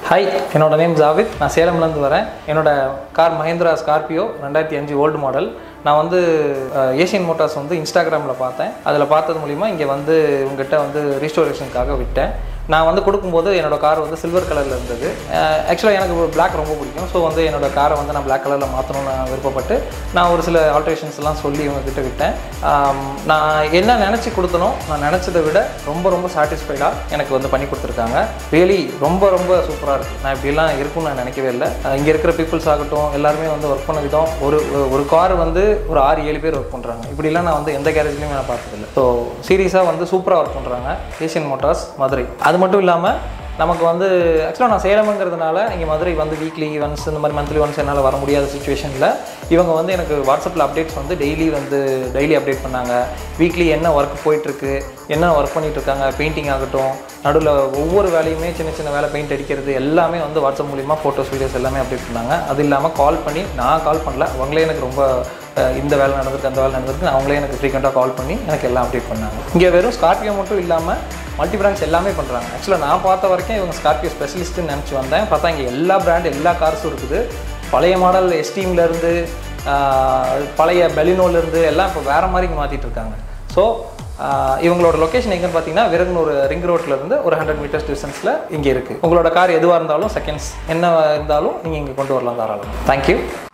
hi என்னோட name Javed நான் சேலம்லேருந்து வரேன் என்னோட கார் மஹேந்திரா ஸ்கார்பியோ ரெண்டாயிரத்தி அஞ்சு ஓல்டு மாடல் நான் வந்து ஏஷியன் மோட்டார்ஸ் வந்து இன்ஸ்டாகிராமில் பார்த்தேன் அதில் பார்த்தது மூலிமா இங்கே வந்து உங்ககிட்ட வந்து ரீஸ்டோரேஷனுக்காக விட்டேன் நான் வந்து கொடுக்கும்போது என்னோட கார் வந்து சில்வர் கலரில் இருந்தது ஆக்சுவலாக எனக்கு பிளாக் ரொம்ப பிடிக்கும் ஸோ வந்து என்னோட காரை வந்து நான் பிளாக் கலரில் மாற்றணும்னு நான் விருப்பப்பட்டு நான் ஒரு சில ஆல்ட்ரேஷன்ஸ்லாம் சொல்லி இவங்ககிட்ட விட்டேன் ஆம், நான் என்ன நினச்சி கொடுத்தனோ நான் நினச்சதை விட ரொம்ப ரொம்ப சாட்டிஸ்ஃபைடாக எனக்கு வந்து பண்ணி கொடுத்துருக்காங்க ரியலி ரொம்ப ரொம்ப சூப்பராக இருக்குது நான் இப்படிலாம் இருக்கும்னு நான் நினைக்கவே இல்லை இங்கே இருக்கிற பீப்புள்ஸ் ஆகட்டும் எல்லாருமே வந்து ஒர்க் பண்ண விதம் ஒரு ஒரு கார் வந்து ஒரு ஆறு ஏழு பேர் ஒர்க் பண்ணுறாங்க இப்படிலாம் நான் வந்து எந்த கேரேஜ்லையுமே நான் பார்த்ததில்லை ஸோ சீரியஸாக வந்து சூப்பராக ஒர்க் பண்ணுறாங்க ஏஷியன் மோட்டார்ஸ் மதுரை அது மட்டும் இல்லாமல் நமக்கு வந்து ஆக்சுவலாக நான் சேலம்ங்கிறதுனால இங்கே மதுரை வந்து வீக்லி ஒன்ஸ் இந்த மாதிரி மந்த்லி ஒன்ஸ் என்னால் வர முடியாத சுச்சுவேஷனில் இவங்க வந்து எனக்கு வாட்ஸ்அப்பில் அப்டேட்ஸ் வந்து டெய்லி வந்து டெய்லி அப்டேட் பண்ணாங்க வீக்லி என்ன ஒர்க் போயிட்டுருக்கு என்ன ஒர்க் பண்ணிட்டு இருக்காங்க பெயிண்டிங் ஆகட்டும் நடுவில் ஒவ்வொரு வேலையுமே சின்ன சின்ன வேலை பெயிண்ட் அடிக்கிறது எல்லாமே வந்து வாட்ஸ்அப் மூலிமா ஃபோட்டோஸ் வீடியோஸ் எல்லாமே அப்டேட் பண்ணாங்க அது இல்லாமல் கால் பண்ணி நான் கால் பண்ணல அவங்களே எனக்கு ரொம்ப அஹ், இந்த வேலை நடந்திருக்கு அந்த வேலை நடந்திருக்கு அவங்களே எனக்கு ஃப்ரீக்வெண்ட்டாக கால் பண்ணி எனக்கு எல்லாம் அப்டேட் பண்ணாங்க இங்கே வெறும் ஸ்கார்பியோ மட்டும் இல்லாமல் மல்டி பிராண்ட்ஸ் எல்லாமே பண்ணுறாங்க ஆக்சுவலாக நான் பார்த்த வரைக்கும் இவங்க ஸ்கார்பியோ ஸ்பெஷலிஸ்ட்டுன்னு நினச்சி வந்தேன் பார்த்தா இங்கே எல்லா பிராண்ட் எல்லா கார்ஸும் இருக்குது பழைய மாடல் எஸ்டீம்லேருந்து பழைய பெலினோலேருந்து எல்லாம் இப்போ வேறு மாதிரி இங்கே மாற்றிட்டு இருக்காங்க ஸோ இவங்களோட லொக்கேஷன் எங்கன்னு பார்த்தீங்கன்னா விருங்கனூர் ரிங் ரோட்லேருந்து ஒரு ஹண்ட்ரட் மீட்டர்ஸ் டிஸ்டன்ஸில் இங்கே இருக்குது உங்களோட கார் எதுவாக இருந்தாலும் செகண்ட்ஸ் என்ன இருந்தாலும் நீங்கள் இங்கே கொண்டு வரலாம் தாராளம் தேங்க்யூ